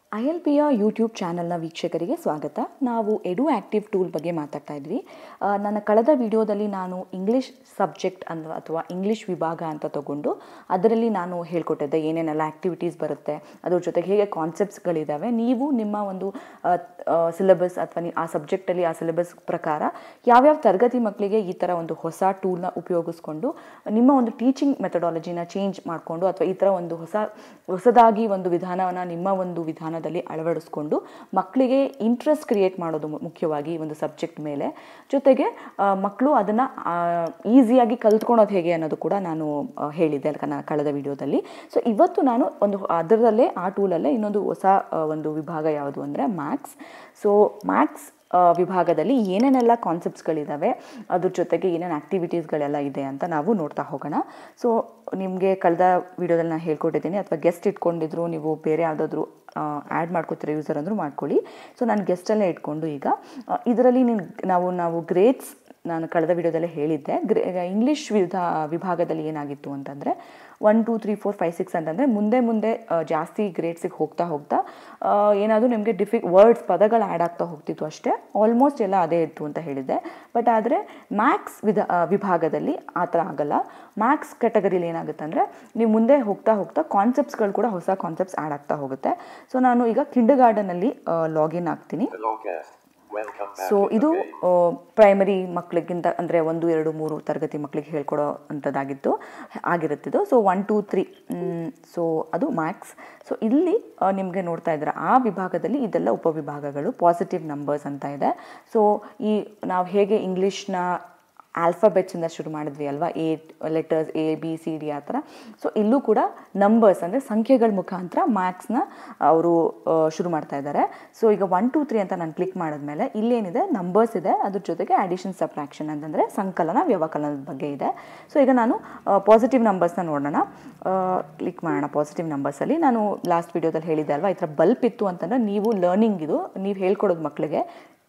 I L ಪಿಯ YouTube ಚಾನಲ್ನ ವೀಕ್ಷಕರಿಗೆ ಸ್ವಾಗತ ನಾವು ಎಡು ಆ್ಯಕ್ಟಿವ್ ಟೂಲ್ ಬಗ್ಗೆ ಮಾತಾಡ್ತಾ ಇದ್ವಿ ಆ, ನನ್ನ ಕಳೆದ ವಿಡಿಯೋದಲ್ಲಿ ನಾನು ಇಂಗ್ಲೀಷ್ ಸಬ್ಜೆಕ್ಟ್ ಅನ್ನು ಅಥವಾ ಇಂಗ್ಲೀಷ್ ವಿಭಾಗ ಅಂತ ತಗೊಂಡು ಅದರಲ್ಲಿ ನಾನು ಹೇಳ್ಕೊಟ್ಟಿದ್ದೆ ಏನೇನೆಲ್ಲ ಆ್ಯಕ್ಟಿವಿಟೀಸ್ ಬರುತ್ತೆ ಅದ್ರ ಜೊತೆಗೆ ಹೇಗೆ ಕಾನ್ಸೆಪ್ಟ್ಸ್ಗಳಿದ್ದಾವೆ ನೀವು ನಿಮ್ಮ ಒಂದು ಸಿಲೆಬಸ್ ಅಥವಾ ಆ ಸಬ್ಜೆಕ್ಟಲ್ಲಿ ಆ ಸಿಲೆಬಸ್ ಪ್ರಕಾರ ಯಾವ್ಯಾವ ತರಗತಿ ಮಕ್ಕಳಿಗೆ ಈ ಥರ ಒಂದು ಹೊಸ ಟೂಲ್ನ ಉಪಯೋಗಿಸ್ಕೊಂಡು ನಿಮ್ಮ ಒಂದು ಟೀಚಿಂಗ್ ಮೆಥಡಾಲಜಿನ ಚೇಂಜ್ ಮಾಡಿಕೊಂಡು ಅಥವಾ ಈ ಥರ ಒಂದು ಹೊಸ ಹೊಸದಾಗಿ ಒಂದು ವಿಧಾನವನ್ನು ನಿಮ್ಮ ಒಂದು ವಿಧಾನದಲ್ಲಿ ಅಳವಡಿಸ್ಕೊಂಡು ಮಕ್ಕಳಿಗೆ ಇಂಟ್ರೆಸ್ಟ್ ಕ್ರಿಯೇಟ್ ಮಾಡೋದು ಮು- ಮುಖ್ಯವಾಗಿ ಈ ಒಂದು ಸಬ್ಜೆಕ್ಟ್ ಮೇಲೆ ಜೊತೆಗೆ ಮಕ್ಕಳು ಅದನ್ನು ಈಸಿಯಾಗಿ ಕಲ್ತ್ಕೊಳೋದು ಹೇಗೆ ಅನ್ನೋದು ಕೂಡ ನಾನು ಆ, ಹೇಳಿದ್ದೆ ಅಲ್ಕ ನಾನು ಕಳೆದ ವಿಡಿಯೋದಲ್ಲಿ ಸೊ ಇವತ್ತು ನಾನು ಒಂದು ಅದರಲ್ಲೇ ಆ ಟೂಲಲ್ಲೇ ಇನ್ನೊಂದು ಹೊಸ ಆ, ಒಂದು ವಿಭಾಗ ಯಾವುದು ಅಂದರೆ ಮ್ಯಾಥ್ಸ್ ಸೊ ಮ್ಯಾಥ್ಸ್ ವಿಭಾಗದಲ್ಲಿ ಏನೇನೆಲ್ಲ ಕಾನ್ಸೆಪ್ಟ್ಸ್ಗಳಿದ್ದಾವೆ ಅದ್ರ ಜೊತೆಗೆ ಏನೇನು ಆ್ಯಕ್ಟಿವಿಟೀಸ್ಗಳೆಲ್ಲ ಇದೆ ಅಂತ ನಾವು ನೋಡ್ತಾ ಹೋಗೋಣ ಸೊ ನಿಮಗೆ ಕಳೆದ ವಿಡಿಯೋದಲ್ಲಿ ನಾನು ಹೇಳ್ಕೊಟ್ಟಿದ್ದೀನಿ ಅಥವಾ ಗೆಸ್ಟ್ ಇಟ್ಕೊಂಡಿದ್ರು ನೀವು ಬೇರೆ ಯಾವುದಾದ್ರೂ ಆ್ಯಡ್ ಮಾಡ್ಕೋತೀರ ಯೂಸರ್ ಅಂದರೂ ಮಾಡ್ಕೊಳ್ಳಿ ಸೊ ನಾನು ಗೆಸ್ಟಲ್ಲೇ ಇಟ್ಕೊಂಡು ಈಗ ಇದರಲ್ಲಿ ನೀನು ನಾವು ನಾವು ಗ್ರೇಡ್ಸ್ ನಾನು ಕಳೆದ ವಿಡಿಯೋದಲ್ಲೇ ಹೇಳಿದ್ದೆ ಗ್ರೇ ಇಂಗ್ಲೀಷ್ ವಿಧಾ ವಿಭಾಗದಲ್ಲಿ ಏನಾಗಿತ್ತು ಅಂತಂದರೆ one two three four five six ಅಂತಂದರೆ ಮುಂದೆ ಮುಂದೆ ಆ, ಜಾಸ್ತಿ ಗ್ರೇಡ್ಸಿಗೆ ಹೋಗ್ತಾ ಹೋಗ್ತಾ ಏನಾದರೂ ನಿಮಗೆ ಡಿಫಿಕ್ ವರ್ಡ್ಸ್ ಪದಗಳು ಆ್ಯಡ್ ಆಗ್ತಾ ಹೋಗ್ತಿತ್ತು ಅಷ್ಟೇ ಆಲ್ಮೋಸ್ಟ್ ಎಲ್ಲ ಅದೇ ಇತ್ತು ಅಂತ ಹೇಳಿದ್ದೆ ಬಟ್ ಆದರೆ ಮ್ಯಾಕ್ಸ್ ವಿಧ ಆ, ವಿಭಾಗದಲ್ಲಿ ಆ ಥರ ಆಗಲ್ಲ ಮ್ಯಾಕ್ಸ್ ಕ್ಯಾಟಗರಿಲಿ ಏನಾಗುತ್ತೆ ಅಂದರೆ ನೀವು ಮುಂದೆ ಹೋಗ್ತಾ ಹೋಗ್ತಾ ಕಾನ್ಸೆಪ್ಟ್ಸ್ಗಳು ಕೂಡ ಹೊಸ ಕಾನ್ಸೆಪ್ಟ್ಸ್ ಆ್ಯಡ್ ಆಗ್ತಾ ಹೋಗುತ್ತೆ ಸೊ ನಾನು ಈಗ ಕಿಂಡರ್ ಗಾರ್ಡನಲ್ಲಿ ಲಾಗಿನ್ ಆಗ್ತೀನಿ Hello guest. Welcome back. So to the ಇದು day. ಪ್ರೈಮರಿ ಮಕ್ಕಳಿಗಿಂತ ಅಂದರೆ ಒಂದು ಎರಡು ಮೂರು ತರಗತಿ ಮಕ್ಕಳಿಗೆ ಹೇಳ್ಕೊಡೋ ಅಂಥದ್ದಾಗಿತ್ತು ಆಗಿರುತ್ತಿದ್ದು so one two three so ಅದು ಮ್ಯಾಕ್ಸ್ ಸೊ ಇಲ್ಲಿ ನಿಮಗೆ ನೋಡ್ತಾ ಇದ್ದಾರೆ ಆ ವಿಭಾಗದಲ್ಲಿ ಇದೆಲ್ಲ ಉಪವಿಭಾಗಗಳು ಪಾಸಿಟಿವ್ ನಂಬರ್ಸ್ ಅಂತ ಇದೆ ಸೊ ಈ ನಾವು ಹೇಗೆ ಇಂಗ್ಲೀಷ್ನ ಆಲ್ಫಾಬೆಟ್ಸಿಂದ ಶುರು ಮಾಡಿದ್ವಿ ಅಲ್ವಾ a letters A B C D ಆ ಥರ ಸೊ ಇಲ್ಲೂ ಕೂಡ ನಂಬರ್ಸ್ ಅಂದರೆ ಸಂಖ್ಯೆಗಳ ಮುಖಾಂತರ ಮ್ಯಾಕ್ಸ್ನ ಅವರು ಶುರು ಮಾಡ್ತಾ ಇದ್ದಾರೆ ಸೊ ಈಗ ಒನ್ ಟೂ ತ್ರೀ ಅಂತ ನಾನು ಕ್ಲಿಕ್ ಮಾಡಿದ್ಮೇಲೆ ಇಲ್ಲೇನಿದೆ ನಂಬರ್ಸ್ ಇದೆ ಅದ್ರ ಜೊತೆಗೆ ಅಡಿಷನ್ ಸಬ್ಟ್ರಾಕ್ಷನ್ ಅಂತಂದರೆ ಸಂಕಲನ ವ್ಯವಕಲನದ ಬಗ್ಗೆ ಇದೆ ಸೊ ಈಗ ನಾನು ಪಾಸಿಟಿವ್ ನಂಬರ್ಸ್ನ ನೋಡೋಣ ಕ್ಲಿಕ್ ಮಾಡೋಣ ಪಾಸಿಟಿವ್ ನಂಬರ್ಸಲ್ಲಿ ನಾನು ಲಾಸ್ಟ್ ವಿಡಿಯೋದಲ್ಲಿ ಹೇಳಿದ್ದೆ ಅಲ್ವಾ ಈ ಥರ ಬಲ್ಪ್ ಇತ್ತು ಅಂತಂದರೆ ನೀವು ಲರ್ನಿಂಗ್ ಇದು ನೀವು ಹೇಳ್ಕೊಡೋದು ಮಕ್ಕಳಿಗೆ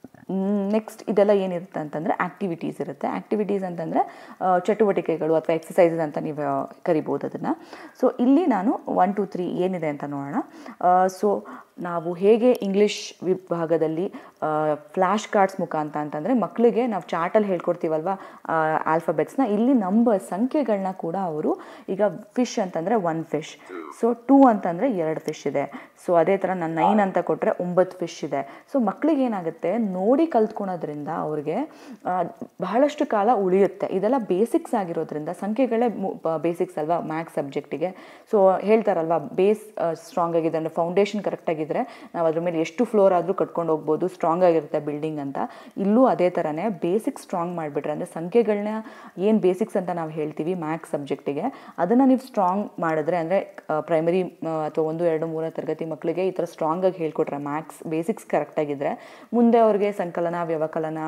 ನೆಕ್ಸ್ಟ್ ಇದೆಲ್ಲ ಏನಿರುತ್ತೆ ಅಂತಂದರೆ ಆ್ಯಕ್ಟಿವಿಟೀಸ್ ಇರುತ್ತೆ ಆ್ಯಕ್ಟಿವಿಟೀಸ್ ಅಂತಂದರೆ ಚಟುವಟಿಕೆಗಳು ಅಥವಾ ಎಕ್ಸಸೈಸಸ್ ಅಂತ ನೀವು ಆ, ಕರಿಬೋದು ಅದನ್ನು ಸೊ ಇಲ್ಲಿ ನಾನು ಒನ್ ಟು ತ್ರೀ ಏನಿದೆ ಅಂತ ನೋಡೋಣ ಸೊ ನಾವು ಹೇಗೆ ಇಂಗ್ಲೀಷ್ ವಿಭಾಗದಲ್ಲಿ ಫ್ಲ್ಯಾಶ್ ಕಾರ್ಡ್ಸ್ ಮುಖಾಂತರ ಅಂತಂದರೆ ಮಕ್ಕಳಿಗೆ ನಾವು ಚಾರ್ಟಲ್ಲಿ ಹೇಳ್ಕೊಡ್ತೀವಲ್ವ ಆಲ್ಫಾಬೆಟ್ಸ್ನ ಇಲ್ಲಿ ನಂಬರ್ ಸಂಖ್ಯೆಗಳನ್ನ ಕೂಡ ಅವರು ಈಗ ಫಿಶ್ ಅಂತಂದರೆ ಒನ್ ಫಿಶ್ ಸೊ ಟೂ ಅಂತಂದರೆ ಎರಡು ಫಿಶ್ ಇದೆ ಸೊ ಅದೇ ಥರ ನಾನು ನೈನ್ ಅಂತ ಕೊಟ್ಟರೆ ಒಂಬತ್ತು ಫಿಶ್ ಇದೆ ಸೊ ಮಕ್ಕಳಿಗೆ ಏನಾಗುತ್ತೆ ನೋಡಿ ಕಲ್ತ್ಕೊಳೋದ್ರಿಂದ ಅವ್ರಿಗೆ ಆ, ಬಹಳಷ್ಟು ಕಾಲ ಉಳಿಯುತ್ತೆ ಇದೆಲ್ಲ ಬೇಸಿಕ್ಸ್ ಆಗಿರೋದ್ರಿಂದ ಸಂಖ್ಯೆಗಳೇ ಬೇಸಿಕ್ಸ್ ಅಲ್ವಾ ಮ್ಯಾಥ್ಸ್ ಸಬ್ಜೆಕ್ಟಿಗೆ ಸೊ ಹೇಳ್ತಾರಲ್ವಾ ಬೇಸ್ ಸ್ಟ್ರಾಂಗ್ ಆಗಿದೆ ಅಂದರೆ ಫೌಂಡೇಶನ್ ಕರೆಕ್ಟ್ ಆಗಿದ್ರೆ ನಾವು ಅದ್ರ ಮೇಲೆ ಎಷ್ಟು ಫ್ಲೋರ್ ಆದರೂ ಕಟ್ಕೊಂಡು ಹೋಗ್ಬೋದು ಸ್ಟ್ರಾಂಗ್ ಆಗಿರುತ್ತೆ ಬಿಲ್ಡಿಂಗ್ ಅಂತ ಇಲ್ಲೂ ಅದೇ ಥರನೇ ಬೇಸಿಕ್ಸ್ ಸ್ಟ್ರಾಂಗ್ ಮಾಡಿಬಿಟ್ರೆ ಅಂದರೆ ಸಂಖ್ಯೆಗಳನ್ನ ಏನು ಬೇಸಿಕ್ಸ್ ಅಂತ ನಾವು ಹೇಳ್ತೀವಿ ಮ್ಯಾಥ್ಸ್ ಸಬ್ಜೆಕ್ಟಿಗೆ ಅದನ್ನು ನೀವು ಸ್ಟ್ರಾಂಗ್ ಮಾಡಿದ್ರೆ ಅಂದರೆ ಪ್ರೈಮರಿ ಅಥವಾ ಒಂದು ಎರಡು ಮೂರನೇ ತರಗತಿ ಮಕ್ಕಳಿಗೆ ಈ ಥರ ಸ್ಟ್ರಾಂಗಾಗಿ ಹೇಳ್ಕೊಟ್ರೆ ಮ್ಯಾಥ್ಸ್ ಬೇಸಿಕ್ಸ್ ಕರೆಕ್ಟಾಗಿದ್ದರೆ ಮುಂದೆ ಅವ್ರಿಗೆ ಸಂಕಲನ ವ್ಯವಕಲನ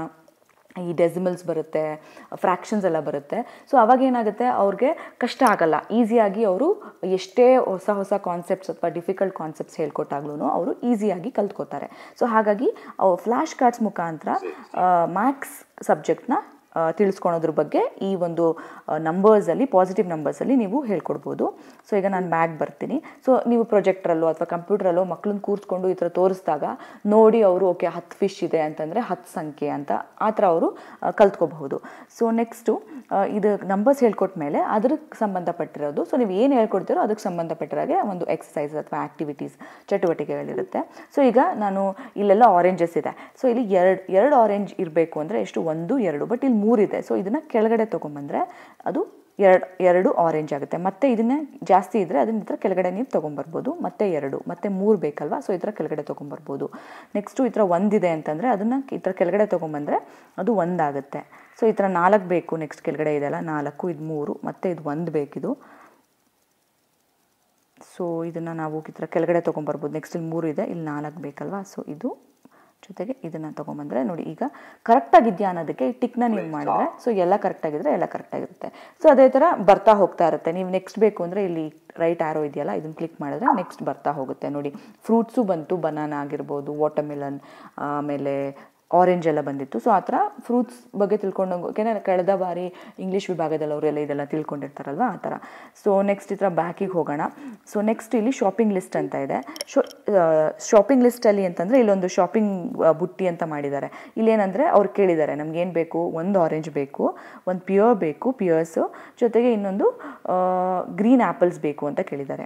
ಈ ಡೆಸಿಮಲ್ಸ್ ಬರುತ್ತೆ ಫ್ರ್ಯಾಕ್ಷನ್ಸ್ ಎಲ್ಲ ಬರುತ್ತೆ ಸೊ ಅವಾಗ ಏನಾಗುತ್ತೆ ಅವ್ರಿಗೆ ಕಷ್ಟ ಆಗಲ್ಲ ಈಸಿಯಾಗಿ ಅವರು ಎಷ್ಟೇ ಹೊಸ ಹೊಸ ಕಾನ್ಸೆಪ್ಟ್ಸ್ ಅಥವಾ ಡಿಫಿಕಲ್ಟ್ ಕಾನ್ಸೆಪ್ಟ್ಸ್ ಹೇಳ್ಕೊಟ್ಟಾಗ್ಲೂ ಅವರು ಈಸಿಯಾಗಿ ಕಲ್ತ್ಕೋತಾರೆ ಸೊ ಹಾಗಾಗಿ ಫ್ಲ್ಯಾಶ್ ಕಾರ್ಡ್ಸ್ ಮುಖಾಂತರ ಮ್ಯಾಥ್ಸ್ ಸಬ್ಜೆಕ್ಟ್ನ ಆ, ತಿಳಿಸ್ಕೊಳೋದ್ರ ಬಗ್ಗೆ ಈ ಒಂದು ನಂಬರ್ಸಲ್ಲಿ ಪಾಸಿಟಿವ್ ನಂಬರ್ಸಲ್ಲಿ ನೀವು ಹೇಳ್ಕೊಡ್ಬೋದು ಸೊ ಈಗ ನಾನು ಬ್ಯಾಗ್ ಬರ್ತೀನಿ ಸೊ ನೀವು ಪ್ರೊಜೆಕ್ಟ್ರಲ್ಲೋ ಅಥವಾ ಕಂಪ್ಯೂಟ್ರಲ್ಲೋ ಮಕ್ಕಳನ್ನ ಕೂರಿಸ್ಕೊಂಡು ಈ ಥರ ತೋರಿಸಿದಾಗ ನೋಡಿ ಅವರು ಓಕೆ ಹತ್ತು ಫಿಶ್ ಇದೆ ಅಂತಂದರೆ ಹತ್ತು ಸಂಖ್ಯೆ ಅಂತ ಆ ಥರ ಅವರು ಕಲ್ತ್ಕೋಬಹುದು ಸೊ ನೆಕ್ಸ್ಟು ಇದು ನಂಬರ್ಸ್ ಹೇಳ್ಕೊಟ್ಟ ಮೇಲೆ ಅದಕ್ಕೆ ಸಂಬಂಧಪಟ್ಟಿರೋದು ಸೊ ನೀವು ಏನು ಹೇಳ್ಕೊಡ್ತೀರೋ ಅದಕ್ಕೆ ಸಂಬಂಧಪಟ್ಟಿರಾಗೆ ಒಂದು ಎಕ್ಸಸೈಸ್ ಅಥವಾ ಆ್ಯಕ್ಟಿವಿಟೀಸ್ ಚಟುವಟಿಕೆಗಳಿರುತ್ತೆ ಸೊ ಈಗ ನಾನು ಇಲ್ಲೆಲ್ಲ ಆರೆಂಜಸ್ ಇದೆ ಸೊ ಇಲ್ಲಿ ಎರಡು ಎರಡು ಆರೆಂಜ್ ಇರಬೇಕು ಅಂದರೆ ಎಷ್ಟು ಒಂದು ಎರಡು ಬಟ್ ಇಲ್ಲಿ ಮೂರಿದೆ ಸೊ ಇದನ್ನು ಕೆಳಗಡೆ ತೊಗೊಂಬಂದರೆ ಅದು ಎರಡು ಎರಡು ಆರೆಂಜ್ ಆಗುತ್ತೆ ಮತ್ತೆ ಇದನ್ನೇ ಜಾಸ್ತಿ ಇದ್ದರೆ ಅದನ್ನ ಈ ಥರ ಕೆಳಗಡೆ ನೀವು ತೊಗೊಂಬರ್ಬೋದು ಮತ್ತೆ ಎರಡು ಮತ್ತೆ ಮೂರು ಬೇಕಲ್ವಾ ಸೊ ಈ ಥರ ಕೆಳಗಡೆ ತೊಗೊಂಬರ್ಬೋದು ನೆಕ್ಸ್ಟು ಈ ಥರ ಒಂದಿದೆ ಅಂತಂದರೆ ಅದನ್ನು ಈ ಥರ ಕೆಳಗಡೆ ತೊಗೊಂಬಂದರೆ ಅದು ಒಂದಾಗುತ್ತೆ ಸೊ ಈ ಥರ ನಾಲ್ಕು ಬೇಕು ನೆಕ್ಸ್ಟ್ ಕೆಳಗಡೆ ಇದೆಲ್ಲ ನಾಲ್ಕು ಇದು ಮೂರು ಮತ್ತೆ ಇದು ಒಂದು ಬೇಕಿದು ಸೊ ಇದನ್ನು ನಾವು ಈ ಥರ ಕೆಳಗಡೆ ತೊಗೊಂಬರ್ಬೋದು ನೆಕ್ಸ್ಟ್ ಇಲ್ಲಿ ಮೂರು ಇದೆ ಇಲ್ಲಿ ನಾಲ್ಕು ಬೇಕಲ್ವಾ ಸೊ ಇದು ಜೊತೆಗೆ ಇದನ್ನು ತೊಗೊಂಬಂದರೆ ನೋಡಿ ಈಗ ಕರೆಕ್ಟಾಗಿದೆಯಾ ಅನ್ನೋದಕ್ಕೆ ಈ ಟಿಕ್ನ ನೀವು ಮಾಡಿದ್ರೆ ಸೊ ಎಲ್ಲ ಕರೆಕ್ಟಾಗಿದ್ರೆ ಎಲ್ಲ ಕರೆಕ್ಟಾಗಿರುತ್ತೆ ಸೊ ಅದೇ ಥರ ಬರ್ತಾ ಹೋಗ್ತಾ ಇರುತ್ತೆ ನೀವು ನೆಕ್ಸ್ಟ್ ಬೇಕು ಅಂದರೆ ಇಲ್ಲಿ ರೈಟ್ ಆರೋ ಇದೆಯಲ್ಲ ಇದನ್ನು ಕ್ಲಿಕ್ ಮಾಡಿದ್ರೆ ನೆಕ್ಸ್ಟ್ ಬರ್ತಾ ಹೋಗುತ್ತೆ ನೋಡಿ ಫ್ರೂಟ್ಸು ಬಂತು ಬನಾನಾ ಆಗಿರ್ಬೋದು ವಾಟರ್ಮಿಲನ್ ಆಮೇಲೆ ಆರೆಂಜ್ ಎಲ್ಲ ಬಂದಿತ್ತು ಸೊ ಆ ಥರ ಫ್ರೂಟ್ಸ್ ಬಗ್ಗೆ ತಿಳ್ಕೊಂಡಂಗೆ ಯಾಕೆಂದರೆ ಕಳೆದ ಬಾರಿ ಇಂಗ್ಲೀಷ್ ವಿಭಾಗದಲ್ಲಿ ಅವರೆಲ್ಲ ಇದೆಲ್ಲ ತಿಳ್ಕೊಂಡಿರ್ತಾರಲ್ವ ಆ ಥರ ಸೊ ನೆಕ್ಸ್ಟ್ ಈ ಥರ ಬ್ಯಾಕಿಗೆ ಹೋಗೋಣ ಸೊ ನೆಕ್ಸ್ಟ್ ಇಲ್ಲಿ ಶಾಪಿಂಗ್ ಲಿಸ್ಟ್ ಅಂತ ಇದೆ ಶೋ ಶಾಪಿಂಗ್ ಲಿಸ್ಟಲ್ಲಿ ಅಂತಂದರೆ ಇಲ್ಲೊಂದು ಶಾಪಿಂಗ್ ಬುಟ್ಟಿ ಅಂತ ಮಾಡಿದ್ದಾರೆ ಇಲ್ಲೇನಂದರೆ ಅವ್ರು ಕೇಳಿದ್ದಾರೆ ನಮ್ಗೆ ಏನು ಬೇಕು ಒಂದು ಆರೆಂಜ್ ಬೇಕು ಒಂದು ಪ್ಯೂರ್ ಬೇಕು ಪ್ಯೂರ್ಸು ಜೊತೆಗೆ ಇನ್ನೊಂದು ಗ್ರೀನ್ ಆ್ಯಪಲ್ಸ್ ಬೇಕು ಅಂತ ಕೇಳಿದ್ದಾರೆ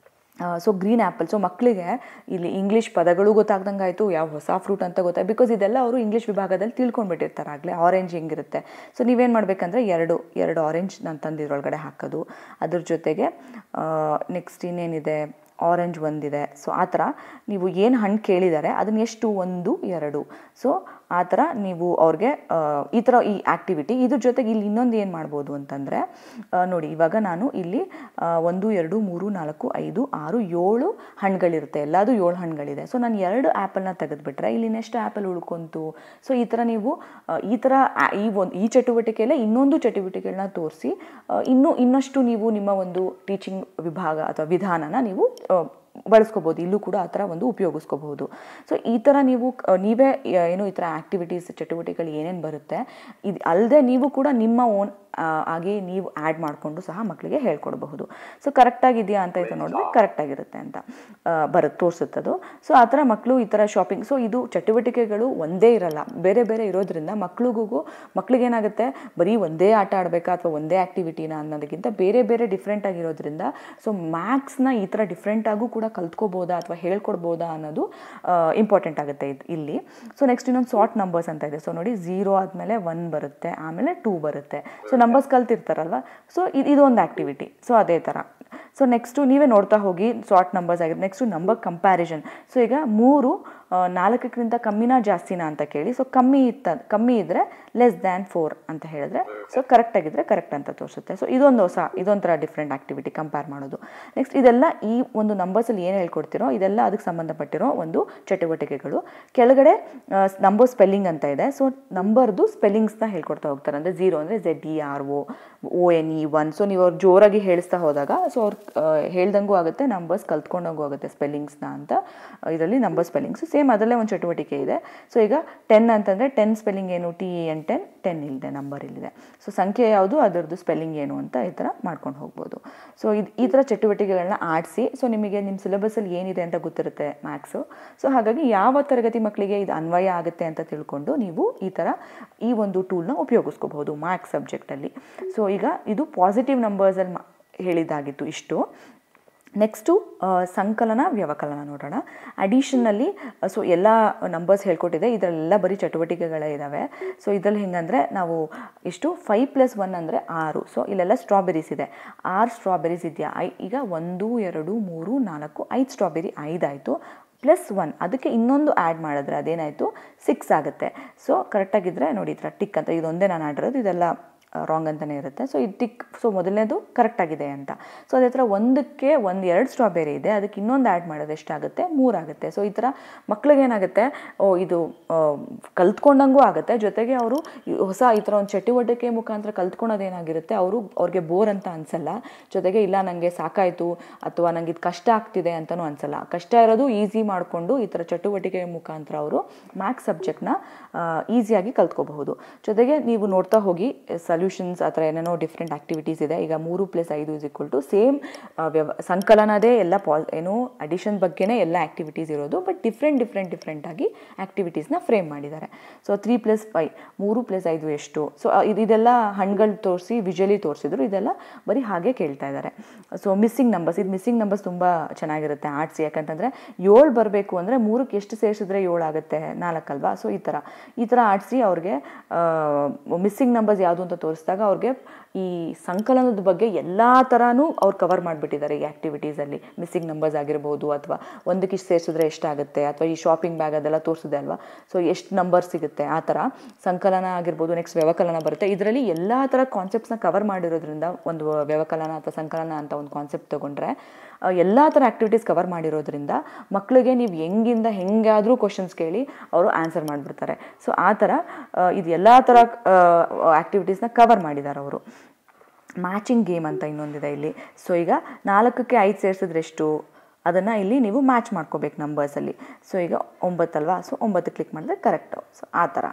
ಸೊ ಗ್ರೀನ್ ಆ್ಯಪಲ್ ಸೊ ಮಕ್ಕಳಿಗೆ ಇಲ್ಲಿ ಇಂಗ್ಲೀಷ್ ಪದಗಳು ಗೊತ್ತಾಗ್ದಂಗೆ ಆಯಿತು ಯಾವ ಹೊಸ ಫ್ರೂಟ್ ಅಂತ ಗೊತ್ತಾಯ್ತು ಬಿಕಾಸ್ ಇದೆಲ್ಲ ಅವರು ಇಂಗ್ಲೀಷ್ ವಿಭಾಗದಲ್ಲಿ ತಿಳ್ಕೊಂಡ್ಬಿಟ್ಟಿರ್ತಾರೆ ಆಗಲೇ ಆರೆಂಜ್ ಹೆಂಗಿರುತ್ತೆ ಸೊ ನೀವೇನು ಮಾಡಬೇಕಂದ್ರೆ ಎರಡು ಎರಡು ಆರೆಂಜ್ ನಾನು ತಂದಿದ್ರೊಳಗಡೆ ಹಾಕೋದು ಅದ್ರ ಜೊತೆಗೆ ನೆಕ್ಸ್ಟ್ ಇನ್ನೇನಿದೆ ಆರೆಂಜ್ ಒಂದಿದೆ ಸೊ ಆ ಥರ ನೀವು ಏನು ಹಣ್ಣು ಕೇಳಿದ್ದಾರೆ ಅದನ್ನ ಎಷ್ಟು ಒಂದು ಎರಡು ಸೊ ಆ ಥರ ನೀವು ಅವ್ರಿಗೆ ಆ, ಈ ಥರ ಈ ಆ್ಯಕ್ಟಿವಿಟಿ ಇದ್ರ ಜೊತೆಗೆ ಇಲ್ಲಿ ಇನ್ನೊಂದು ಏನು ಮಾಡ್ಬೋದು ಅಂತಂದರೆ ನೋಡಿ ಇವಾಗ ನಾನು ಇಲ್ಲಿ ಆ, ಒಂದು ಎರಡು ಮೂರು ನಾಲ್ಕು ಐದು ಆರು ಏಳು ಹಣ್ಣುಗಳಿರುತ್ತೆ ಎಲ್ಲದು ಏಳು ಹಣ್ಣುಗಳಿದೆ ಸೊ ನಾನು ಎರಡು ಆ್ಯಪಲ್ನ ತೆಗೆದುಬಿಟ್ರೆ ಇಲ್ಲಿ ನೆಕ್ಸ್ಟ್ ಆ್ಯಪಲ್ ಉಳ್ಕೊಂತು ಸೊ ಈ ಥರ ನೀವು ಆ, ಈ ಥರ ಆ- ಈ ಒಂದು ಈ ಚಟುವಟಿಕೆಯಲ್ಲೇ ಇನ್ನೊಂದು ಚಟುವಟಿಕೆಗಳನ್ನ ತೋರಿಸಿ ಇನ್ನೂ ಇನ್ನಷ್ಟು ನೀವು ನಿಮ್ಮ ಒಂದು ಟೀಚಿಂಗ್ ವಿಭಾಗ ಅಥವಾ ವಿಧಾನನ ನೀವು ಆ, ಬಳಸ್ಕೋಬೋದು ಇಲ್ಲೂ ಕೂಡ ಆ ಥರ ಒಂದು ಉಪಯೋಗಿಸ್ಕೋಬಹುದು ಸೊ ಈ ಥರ ನೀವು ಆ, ನೀವೇ ಆ, ಏನು ಈ ಥರ ಆ್ಯಕ್ಟಿವಿಟೀಸ್ ಚಟುವಟಿಕೆಗಳು ಏನೇನು ಬರುತ್ತೆ ಇದು ಅಲ್ಲದೆ ನೀವು ಕೂಡ ನಿಮ್ಮ ಓನ್ ಹಾಗೆ ನೀವು ಆ್ಯಡ್ ಮಾಡಿಕೊಂಡು ಸಹ ಮಕ್ಕಳಿಗೆ ಹೇಳ್ಕೊಡಬಹುದು ಸೊ ಕರೆಕ್ಟಾಗಿದೆಯಾ ಅಂತ ಇದು ನೋಡಿದ್ರೆ ಕರೆಕ್ಟಾಗಿರುತ್ತೆ ಅಂತ ಆ, ಬರುತ್ತೆ ತೋರಿಸುತ್ತದು ಸೊ ಆ ಥರ ಮಕ್ಕಳು ಈ ಥರ ಶಾಪಿಂಗ್ ಸೊ ಇದು ಚಟುವಟಿಕೆಗಳು ಒಂದೇ ಇರಲ್ಲ ಬೇರೆ ಬೇರೆ ಇರೋದ್ರಿಂದ ಮಕ್ಳಿಗೂ ಮಕ್ಳಿಗೇನಾಗುತ್ತೆ ಬರೀ ಒಂದೇ ಆಟ ಆಡಬೇಕಾ ಅಥವಾ ಒಂದೇ ಆ್ಯಕ್ಟಿವಿಟಿನ ಅನ್ನೋದಕ್ಕಿಂತ ಬೇರೆ ಬೇರೆ ಡಿಫ್ರೆಂಟ್ ಆಗಿರೋದ್ರಿಂದ ಸೊ ಮ್ಯಾಥ್ಸ್ನ ಈ ಥರ ಡಿಫ್ರೆಂಟಾಗೂ ಕೂಡ ಕಲ್ತ್ಕೋಬೋದಾ ಅಥವಾ ಹೇಳ್ಕೊಡ್ಬೋದಾ ಅನ್ನೋದು ಇಂಪಾರ್ಟೆಂಟ್ ಆಗುತ್ತೆ ಇದು ಇಲ್ಲಿ ಸೊ ನೆಕ್ಸ್ಟ್ ಇನ್ನೊಂದು ಸಾರ್ಟ್ ನಂಬರ್ಸ್ ಅಂತ ಇದೆ ಸೊ ನೋಡಿ ಝೀರೋ ಆದಮೇಲೆ ಒನ್ ಬರುತ್ತೆ ಆಮೇಲೆ ಟೂ ಬರುತ್ತೆ ಸೊ ನಂಬರ್ಸ್ ಕಲ್ತಿರ್ತಾರಲ್ವ ಸೊ ಇದು ಇದೊಂದು ಆ್ಯಕ್ಟಿವಿಟಿ ಸೊ ಅದೇ ಥರ ಸೊ ನೆಕ್ಸ್ಟು ನೀವೇ ನೋಡ್ತಾ ಹೋಗಿ ಸಾರ್ಟ್ ನಂಬರ್ಸ್ ಆಗಿರುತ್ತೆ ನೆಕ್ಸ್ಟು ನಂಬರ್ ಕಂಪ್ಯಾರಿಸನ್ ಸೊ ಈಗ ಮೂರು ಆ, ನಾಲ್ಕಕ್ಕಿಂತ ಕಮ್ಮಿನಾ ಜಾಸ್ತಿನಾ ಅಂತ ಕೇಳಿ ಸೊ ಕಮ್ಮಿ ಇತ್ತ ಕಮ್ಮಿ ಇದ್ದರೆ ಲೆಸ್ ದ್ಯಾನ್ ಫೋರ್ ಅಂತ ಹೇಳಿದ್ರೆ ಸೊ ಕರೆಕ್ಟ್ ಆಗಿದ್ರೆ ಕರೆಕ್ಟ್ ಅಂತ ತೋರಿಸುತ್ತೆ ಸೊ ಇದೊಂದು ಹೊಸ ಇದೊಂಥರ ಡಿಫ್ರೆಂಟ್ ಆ್ಯಕ್ಟಿವಿಟಿ ಕಂಪೇರ್ ಮಾಡೋದು ನೆಕ್ಸ್ಟ್ ಇದೆಲ್ಲ ಈ ಒಂದು ನಂಬರ್ಸಲ್ಲಿ ಏನು ಹೇಳ್ಕೊಡ್ತಿರೋ ಇದೆಲ್ಲ ಅದಕ್ಕೆ ಸಂಬಂಧಪಟ್ಟಿರೋ ಒಂದು ಚಟುವಟಿಕೆಗಳು ಕೆಳಗಡೆ ನಂಬರ್ ಸ್ಪೆಲ್ಲಿಂಗ್ ಅಂತ ಇದೆ ಸೊ ನಂಬರ್ದು ಸ್ಪೆಲ್ಲಿಂಗ್ಸ್ನ ಹೇಳ್ಕೊಡ್ತಾ ಹೋಗ್ತಾರೆ ಅಂದರೆ ಝೀರೋ ಅಂದರೆ Z E R O O N E one so ನೀವು ಅವ್ರು ಜೋರಾಗಿ ಹೇಳಿಸ್ತಾ ಹೋದಾಗ ಸೊ ಅವ್ರು ಹೇಳ್ದಂಗೂ ಆಗುತ್ತೆ ನಂಬರ್ಸ್ ಕಲ್ತ್ಕೊಂಡಂಗೂ ಆಗುತ್ತೆ ಸ್ಪೆಲ್ಲಿಂಗ್ಸ್ನ ಅಂತ ಇದರಲ್ಲಿ ನಂಬರ್ ಸ್ಪೆಲ್ಲಿಂಗ್ಸ್ ಸೇಮ್ ಅದರಲ್ಲೇ ಒಂದು ಚಟುವಟಿಕೆ ಇದೆ ಸೊ ಈಗ ಟೆನ್ ಅಂತಂದರೆ ಟೆನ್ ಸ್ಪೆಲ್ಲಿಂಗ್ ಏನು T E N ten ten ಇಲ್ಲಿದೆ ನಂಬರ್ ಇಲ್ಲಿದೆ ಸೊ ಸಂಖ್ಯೆ ಯಾವುದು ಅದರದ್ದು ಸ್ಪೆಲ್ಲಿಂಗ್ ಏನು ಅಂತ ಈ ಥರ ಮಾಡ್ಕೊಂಡು ಹೋಗ್ಬೋದು ಸೊ ಇದು ಈ ಥರ ಚಟುವಟಿಕೆಗಳನ್ನ ಆಡಿಸಿ ಸೊ ನಿಮಗೆ ನಿಮ್ಮ ಸಿಲೆಬಸಲ್ಲಿ ಏನಿದೆ ಅಂತ ಗೊತ್ತಿರುತ್ತೆ ಮ್ಯಾಥ್ಸು ಸೊ ಹಾಗಾಗಿ ಯಾವ ತರಗತಿ ಮಕ್ಕಳಿಗೆ ಇದು ಅನ್ವಯ ಆಗುತ್ತೆ ಅಂತ ತಿಳ್ಕೊಂಡು ನೀವು ಈ ಥರ ಈ ಒಂದು ಟೂಲ್ನ ಉಪಯೋಗಿಸ್ಕೋಬಹುದು ಮ್ಯಾಥ್ಸ್ ಸಬ್ಜೆಕ್ಟಲ್ಲಿ ಸೊ ಈಗ ಇದು ಪಾಸಿಟಿವ್ ನಂಬರ್ಸಲ್ಲಿ ಮಾ ಹೇಳಿದ್ದಾಗಿತ್ತು ಇಷ್ಟು ನೆಕ್ಸ್ಟು ಸಂಕಲನ ವ್ಯವಕಲನ ನೋಡೋಣ ಅಡಿಷನ್ನಲ್ಲಿ ಸೊ ಎಲ್ಲ ನಂಬರ್ಸ್ ಹೇಳ್ಕೊಟ್ಟಿದೆ ಇದರಲ್ಲೆಲ್ಲ ಬರೀ ಚಟುವಟಿಕೆಗಳೇ ಇದ್ದಾವೆ ಸೊ ಇದರಲ್ಲಿ ಹೆಂಗಂದರೆ ನಾವು ಎಷ್ಟು ಫೈವ್ ಪ್ಲಸ್ ಒನ್ ಅಂದರೆ ಆರು ಸೊ ಇಲ್ಲೆಲ್ಲ ಸ್ಟ್ರಾಬೆರೀಸ್ ಇದೆ ಆರು ಸ್ಟ್ರಾಬೆರೀಸ್ ಇದೆಯಾ ಐ ಈಗ ಒಂದು ಎರಡು ಮೂರು ನಾಲ್ಕು ಐದು ಸ್ಟ್ರಾಬೆರಿ ಐದಾಯಿತು ಪ್ಲಸ್ ಒನ್ ಅದಕ್ಕೆ ಇನ್ನೊಂದು ಆ್ಯಡ್ ಮಾಡಿದ್ರೆ ಅದೇನಾಯಿತು ಸಿಕ್ಸ್ ಆಗುತ್ತೆ ಸೊ ಕರೆಕ್ಟಾಗಿದ್ದರೆ ನೋಡಿ ಈ ಥರ ಟಿಕ್ ಅಂತ ಇದೊಂದೇ ನಾನು ಆಡಿರೋದು ಇದೆಲ್ಲ ರಾಂಗ್ ಅಂತಲೇ ಇರುತ್ತೆ ಸೊ ಇದು ಟಿಕ್ ಸೊ ಮೊದಲನೇದು ಕರೆಕ್ಟ್ ಆಗಿದೆ ಅಂತ ಸೊ ಅದೇ ಥರ ಒಂದಕ್ಕೆ ಒಂದು ಎರಡು ಸ್ಟ್ರಾಬೆರಿ ಇದೆ ಅದಕ್ಕೆ ಇನ್ನೊಂದು ಆ್ಯಡ್ ಮಾಡೋದು ಎಷ್ಟಾಗುತ್ತೆ ಮೂರಾಗುತ್ತೆ ಸೊ ಈ ಥರ ಮಕ್ಳಿಗೇನಾಗುತ್ತೆ ಓ ಇದು ಆ, ಕಲ್ತ್ಕೊಂಡಂಗೂ ಆಗುತ್ತೆ ಜೊತೆಗೆ ಅವರು ಹೊಸ ಈ ಥರ ಒಂದು ಚಟುವಟಿಕೆ ಮುಖಾಂತರ ಕಲ್ತ್ಕೊಳೋದೇನಾಗಿರುತ್ತೆ ಅವರು ಅವ್ರಿಗೆ ಬೋರ್ ಅಂತ ಅನಿಸಲ್ಲ ಜೊತೆಗೆ ಇಲ್ಲ ನನಗೆ ಸಾಕಾಯಿತು ಅಥವಾ ನನಗೆ ಇದು ಕಷ್ಟ ಆಗ್ತಿದೆ ಅಂತಲೂ ಅನಿಸಲ್ಲ ಕಷ್ಟ ಇರೋದು ಈಸಿ ಮಾಡಿಕೊಂಡು ಈ ಥರ ಚಟುವಟಿಕೆ ಮುಖಾಂತರ ಅವರು ಮ್ಯಾಥ್ಸ್ ಸಬ್ಜೆಕ್ಟ್ನ ಈಸಿಯಾಗಿ ಕಲ್ತ್ಕೋಬಹುದು ಜೊತೆಗೆ ನೀವು ನೋಡ್ತಾ ಹೋಗಿ ಸೊಲ್ಯೂಷನ್ಸ್ ಆ ಥರ ಏನೇನೋ ಡಿಫ್ರೆಂಟ್ ಆ್ಯಕ್ಟಿವಿಟೀಸ್ ಇದೆ ಈಗ ಮೂರು ಪ್ಲಸ್ ಐದು ಇಸ್ ಈಕ್ವಲ್ ಟು ಸೇಮ್ ವ್ಯವ ಸಂಕಲನದೇ ಎಲ್ಲ ಪಾಲ್ ಏನು ಅಡಿಷನ್ ಬಗ್ಗೆನೇ ಎಲ್ಲ ಆ್ಯಕ್ಟಿವಿಟೀಸ್ ಇರೋದು ಬಟ್ ಡಿಫ್ರೆಂಟ್ ಡಿಫ್ರೆಂಟ್ ಡಿಫ್ರೆಂಟ್ ಆಗಿ ಆ್ಯಕ್ಟಿವಿಟೀಸ್ನ ಫ್ರೇಮ್ ಮಾಡಿದ್ದಾರೆ ಸೊ ತ್ರೀ ಪ್ಲಸ್ ಫೈ ಮೂರು ಪ್ಲಸ್ ಐದು ಎಷ್ಟು ಸೊ ಇದು ಇದೆಲ್ಲ ಹಣ್ಗಳು ತೋರಿಸಿ ವಿಜುವಲಿ ತೋರಿಸಿದ್ರು ಇದೆಲ್ಲ ಬರೀ ಹಾಗೆ ಕೇಳ್ತಾ ಇದ್ದಾರೆ ಸೊ ಮಿಸ್ಸಿಂಗ್ ನಂಬರ್ಸ್ ಇದು ಮಿಸ್ಸಿಂಗ್ ನಂಬರ್ಸ್ ತುಂಬ ಚೆನ್ನಾಗಿರುತ್ತೆ ಆರ್ಟ್ಸ್ ಯಾಕಂತಂದರೆ ಏಳು ಬರಬೇಕು ಅಂದರೆ ಮೂರಕ್ಕೆ ಎಷ್ಟು ಸೇರಿಸಿದ್ರೆ ಏಳು ಆಗುತ್ತೆ ನಾಲ್ಕಲ್ವಾ ಸೊ ಈ ಥರ ಈ ಥರ ಆಡಿಸಿ ಅವ್ರಿಗೆ ಮಿಸ್ಸಿಂಗ್ ನಂಬರ್ಸ್ ಯಾವುದು ಅಂತ ತೋರಿಸಿದಾಗ ಅವ್ರಿಗೆ ಈ ಸಂಕಲನದ ಬಗ್ಗೆ ಎಲ್ಲ ಥರನೂ ಅವ್ರು ಕವರ್ ಮಾಡಿಬಿಟ್ಟಿದ್ದಾರೆ ಈ ಆ್ಯಕ್ಟಿವಿಟೀಸಲ್ಲಿ ಮಿಸ್ಸಿಂಗ್ ನಂಬರ್ಸ್ ಆಗಿರ್ಬೋದು ಅಥವಾ ಒಂದಕ್ಕೆ ಇಷ್ಟು ಸೇರಿಸಿದ್ರೆ ಎಷ್ಟಾಗುತ್ತೆ ಅಥವಾ ಈ ಶಾಪಿಂಗ್ ಬ್ಯಾಗ್ ಅದೆಲ್ಲ ತೋರಿಸಿದೆ ಅಲ್ವಾ ಸೊ ಎಷ್ಟು ನಂಬರ್ ಸಿಗುತ್ತೆ ಆ ಥರ ಸಂಕಲನ ಆಗಿರ್ಬೋದು ನೆಕ್ಸ್ಟ್ ವ್ಯವಕಲನ ಬರುತ್ತೆ ಇದರಲ್ಲಿ ಎಲ್ಲ ಥರ ಕಾನ್ಸೆಪ್ಟ್ಸ್ನ ಕವರ್ ಮಾಡಿರೋದ್ರಿಂದ ಒಂದು ವ್ಯವಕಲನ ಅಥವಾ ಸಂಕಲನ ಅಂತ ಒಂದು ಕಾನ್ಸೆಪ್ಟ್ ತೊಗೊಂಡ್ರೆ ಎಲ್ಲ ಥರ ಆ್ಯಕ್ಟಿವಿಟೀಸ್ ಕವರ್ ಮಾಡಿರೋದ್ರಿಂದ ಮಕ್ಕಳಿಗೆ ನೀವು ಹೆಂಗಿಂದ ಹೆಂಗಾದರೂ ಕ್ವಶನ್ಸ್ ಕೇಳಿ ಅವರು ಆನ್ಸರ್ ಮಾಡಿಬಿಡ್ತಾರೆ ಸೊ ಆ ಥರ ಆ, ಇದು ಎಲ್ಲ ಥರ ಆ್ಯಕ್ಟಿವಿಟೀಸ್ನ ಕವರ್ ಮಾಡಿದ್ದಾರೆ ಅವರು ಮ್ಯಾಚಿಂಗ್ ಗೇಮ್ ಅಂತ ಇನ್ನೊಂದಿದೆ ಇಲ್ಲಿ ಸೊ ಈಗ ನಾಲ್ಕಕ್ಕೆ ಐದು ಸೇರಿಸಿದ್ರೆ ಎಷ್ಟು ಅದನ್ನು ಇಲ್ಲಿ ನೀವು ಮ್ಯಾಚ್ ಮಾಡ್ಕೋಬೇಕು ನಂಬರ್ಸಲ್ಲಿ ಸೊ ಈಗ ಒಂಬತ್ತಲ್ವಾ ಸೊ ಒಂಬತ್ತು ಕ್ಲಿಕ್ ಮಾಡಿದ್ರೆ ಕರೆಕ್ಟು ಸೊ ಆ ಥರ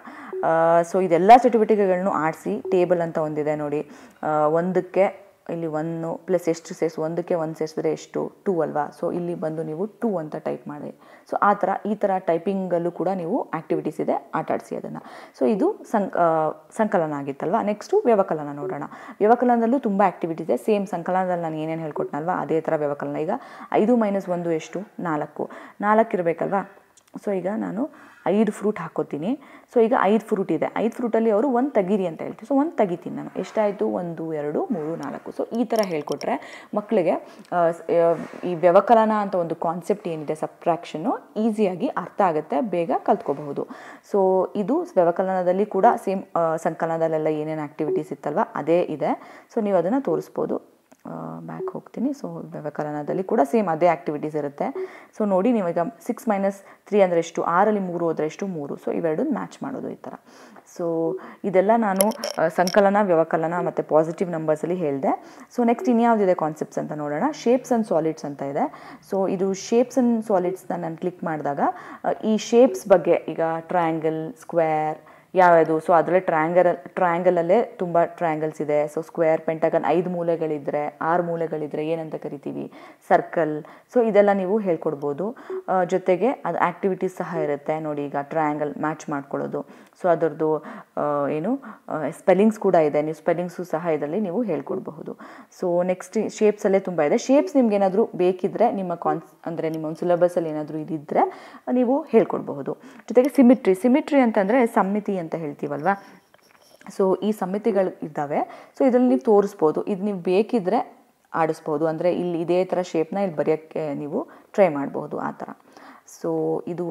ಸೊ ಇದೆಲ್ಲ ಚಟುವಟಿಕೆಗಳನ್ನು ಆಡಿಸಿ ಟೇಬಲ್ ಅಂತ ಒಂದಿದೆ ನೋಡಿ ಆ, ಒಂದಕ್ಕೆ ಇಲ್ಲಿ ಒನ್ನು ಪ್ಲಸ್ ಎಷ್ಟು ಸೇರಿಸಿ ಒಂದಕ್ಕೆ ಒಂದು ಸೇರಿಸಿದ್ರೆ ಎಷ್ಟು ಟೂ ಅಲ್ವಾ ಸೊ ಇಲ್ಲಿ ಬಂದು ನೀವು ಟೂ ಅಂತ ಟೈಪ್ ಮಾಡಿ ಸೊ ಆ ಥರ ಈ ಥರ ಟೈಪಿಂಗಲ್ಲೂ ಕೂಡ ನೀವು ಆ್ಯಕ್ಟಿವಿಟೀಸ್ ಇದೆ ಆಟ ಆಡಿಸಿ ಅದನ್ನು ಸೊ ಇದು ಸಂ ಆ, ಸಂಕಲನ ಆಗಿತ್ತಲ್ವಾ ನೆಕ್ಸ್ಟು ವ್ಯವಕಲನ ನೋಡೋಣ ವ್ಯವಕಲನದಲ್ಲೂ ತುಂಬ ಆ್ಯಕ್ಟಿವಿಟಿ ಇದೆ ಸೇಮ್ ಸಂಕಲನದಲ್ಲಿ ನಾನು ಏನೇನು ಹೇಳ್ಕೊಟ್ನಲ್ವಾ ಅದೇ ಥರ ವ್ಯವಕಲನ ಈಗ ಐದು ಮೈನಸ್ ಒಂದು ಎಷ್ಟು ನಾಲ್ಕು ನಾಲ್ಕು ಇರಬೇಕಲ್ವಾ ಸೊ ಈಗ ನಾನು ಐದು ಫ್ರೂಟ್ ಹಾಕೋತೀನಿ ಸೊ ಈಗ ಐದು ಫ್ರೂಟ್ ಇದೆ ಐದು ಫ್ರೂಟಲ್ಲಿ ಅವರು ಒಂದು ತೆಗೀರಿ ಅಂತ ಹೇಳ್ತೀವಿ ಸೊ ಒಂದು ತೆಗಿತೀನಿ ನಾನು ಎಷ್ಟಾಯಿತು ಒಂದು ಎರಡು ಮೂರು ನಾಲ್ಕು ಸೊ ಈ ಥರ ಹೇಳ್ಕೊಟ್ರೆ ಮಕ್ಕಳಿಗೆ ಆ, ಸ್- ಆ, ಈ ವ್ಯವಕಲನ ಅಂತ ಒಂದು ಕಾನ್ಸೆಪ್ಟ್ ಏನಿದೆ ಸಬ್ಟ್ರಾಕ್ಷನ್ನು ಈಸಿಯಾಗಿ ಅರ್ಥ ಆಗುತ್ತೆ ಬೇಗ ಕಲ್ತ್ಕೋಬಹುದು ಸೊ ಇದು ವ್ಯವಕಲನದಲ್ಲಿ ಕೂಡ ಸೇಮ್ ಸಂಕಲನದಲ್ಲೆಲ್ಲ ಏನೇನು ಆ್ಯಕ್ಟಿವಿಟೀಸ್ ಇತ್ತಲ್ವ ಅದೇ ಇದೆ ಸೊ ನೀವು ಅದನ್ನು ತೋರಿಸ್ಬೋದು ಬ್ಯಾಕ್ ಹೋಗ್ತೀನಿ ಸೊ ವ್ಯವಕಲನದಲ್ಲಿ ಕೂಡ ಸೇಮ್ ಅದೇ ಆ್ಯಕ್ಟಿವಿಟೀಸ್ ಇರುತ್ತೆ ಸೊ ನೋಡಿ ನೀವು ಈಗ ಸಿಕ್ಸ್ ಮೈನಸ್ ತ್ರೀ ಅಂದರೆ ಎಷ್ಟು ಆರಲ್ಲಿ ಮೂರು ಹೋದರೆ ಎಷ್ಟು ಮೂರು ಸೊ ಇವೆರಡನ್ನ ಮ್ಯಾಚ್ ಮಾಡೋದು ಈ ಥರ ಸೊ ಇದೆಲ್ಲ ನಾನು ಆ, ಸಂಕಲನ ವ್ಯವಕಲನ ಮತ್ತು ಪಾಸಿಟಿವ್ ನಂಬರ್ಸಲ್ಲಿ ಹೇಳಿದೆ ಸೊ ನೆಕ್ಸ್ಟ್ ಇನ್ಯಾವುದಿದೆ ಕಾನ್ಸೆಪ್ಟ್ಸ್ ಅಂತ ನೋಡೋಣ ಶೇಪ್ಸ್ ಆ್ಯಂಡ್ ಸಾಲಿಡ್ಸ್ ಅಂತ ಇದೆ ಸೊ ಇದು ಶೇಪ್ಸ್ ಆ್ಯಂಡ್ ಸಾಲಿಡ್ಸ್ನ ನಾನು ಕ್ಲಿಕ್ ಮಾಡಿದಾಗ ಆ, ಈ ಶೇಪ್ಸ್ ಬಗ್ಗೆ ಈಗ ಟ್ರಯಾಂಗಲ್ ಸ್ಕ್ವೇರ್ ಯಾವ್ಯಾವುದು ಸೊ ಅದರಲ್ಲೇ ಟ್ರಯಾಂಗಲ್ ಟ್ರಯಾಂಗಲಲ್ಲೇ ತುಂಬ ಟ್ರಯಾಂಗಲ್ಸ್ ಇದೆ ಸೊ ಸ್ಕ್ವೇರ್ ಪೆಂಟಗನ್ ಐದು ಮೂಲೆಗಳಿದ್ದರೆ ಆರು ಮೂಲೆಗಳಿದ್ದರೆ ಏನಂತ ಕರಿತೀವಿ ಸರ್ಕಲ್ ಸೊ ಇದೆಲ್ಲ ನೀವು ಹೇಳ್ಕೊಡ್ಬೋದು ಆ, ಜೊತೆಗೆ ಅದು ಆ್ಯಕ್ಟಿವಿಟೀಸ್ ಸಹ ಇರುತ್ತೆ ನೋಡಿ ಈಗ ಟ್ರಯಾಂಗಲ್ ಮ್ಯಾಚ್ ಮಾಡ್ಕೊಳ್ಳೋದು ಸೊ ಅದರದ್ದು ಆ, ಏನು ಸ್ಪೆಲ್ಲಿಂಗ್ಸ್ ಕೂಡ ಇದೆ ನೀವು ಸ್ಪೆಲ್ಲಿಂಗ್ಸು ಸಹ ಇದರಲ್ಲಿ ನೀವು ಹೇಳ್ಕೊಡ್ಬಹುದು ಸೊ ನೆಕ್ಸ್ಟ್ ಶೇಪ್ಸಲ್ಲೇ ತುಂಬ ಇದೆ ಶೇಪ್ಸ್ ನಿಮ್ಗೆ ಏನಾದರೂ ಬೇಕಿದ್ದರೆ ನಿಮ್ಮ ಕಾನ್ಸ್ ಅಂದರೆ ನಿಮ್ಮ ಒಂದು ಸಿಲೆಬಸಲ್ಲಿ ಏನಾದರೂ ಇದಿದ್ದರೆ ನೀವು ಹೇಳ್ಕೊಡ್ಬಹುದು ಜೊತೆಗೆ ಸಿಮಿಟ್ರಿ ಸಿಮಿಟ್ರಿ ಅಂತಂದರೆ ಸಮ್ಮಿತಿ ಅಂತ ಹೇಳ್ತೀವಲ್ವಾ ಸೊ ಈ ಸಮಿತಿಗಳು ಇದ್ದಾವೆ ಸೊ ಇದರಲ್ಲಿ ನೀವು ತೋರಿಸ್ಬೋದು ಇದು ನೀವು ಬೇಕಿದ್ದರೆ ಆಡಿಸ್ಬೋದು ಅಂದರೆ ಇಲ್ಲಿ ಇದೇ ಥರ ಶೇಪ್ನ ಇಲ್ಲಿ ಬರೆಯೋಕ್ಕೆ ನೀವು ಟ್ರೈ ಮಾಡ್ಬೋದು ಆ ಥರ ಸೊ ಇದು